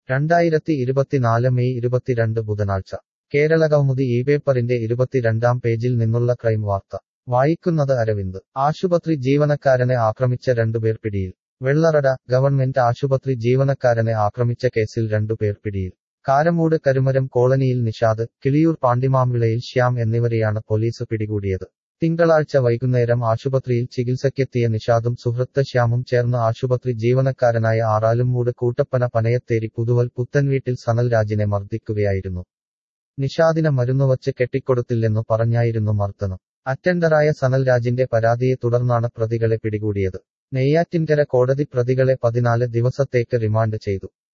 രണ്ടായിരത്തി ഇരുപത്തിനാല് മെയ് ഇരുപത്തിരണ്ട് ബുധനാഴ്ച കേരള കൗമുദി ഈ പേപ്പറിന്റെ ഇരുപത്തിരണ്ടാം പേജിൽ നിന്നുള്ള ക്രൈം വാർത്ത വായിക്കുന്നത് അരവിന്ദ് ആശുപത്രി ജീവനക്കാരനെ ആക്രമിച്ച രണ്ടുപേർ പിടിയിൽ വെള്ളറട ഗവൺമെന്റ് ആശുപത്രി ജീവനക്കാരനെ ആക്രമിച്ച കേസിൽ രണ്ടുപേർ പിടിയിൽ കാരമൂട് കരുമരം കോളനിയിൽ നിഷാദ് കിളിയൂർ പാണ്ടിമാമ്പിളയിൽ ശ്യാം എന്നിവരെയാണ് പോലീസ് പിടികൂടിയത് തിങ്കളാഴ്ച വൈകുന്നേരം ആശുപത്രിയിൽ ചികിത്സയ്ക്കെത്തിയ നിഷാദും സുഹൃത്ത് ശ്യാമും ചേർന്ന് ആശുപത്രി ജീവനക്കാരനായ ആറാലുംമൂട് കൂട്ടപ്പന പനയത്തേരി പുതുവൽ പുത്തൻവീട്ടിൽ സനൽരാജിനെ മർദ്ദിക്കുകയായിരുന്നു നിഷാദിന് മരുന്നുവച്ച് കെട്ടിക്കൊടുത്തില്ലെന്നു പറഞ്ഞായിരുന്നു മർദ്ദനം അറ്റൻഡറായ സനൽരാജിന്റെ പരാതിയെ തുടർന്നാണ് പ്രതികളെ പിടികൂടിയത് നെയ്യാറ്റിൻകര കോടതി പ്രതികളെ പതിനാല് ദിവസത്തേക്ക് റിമാൻഡ് ചെയ്തു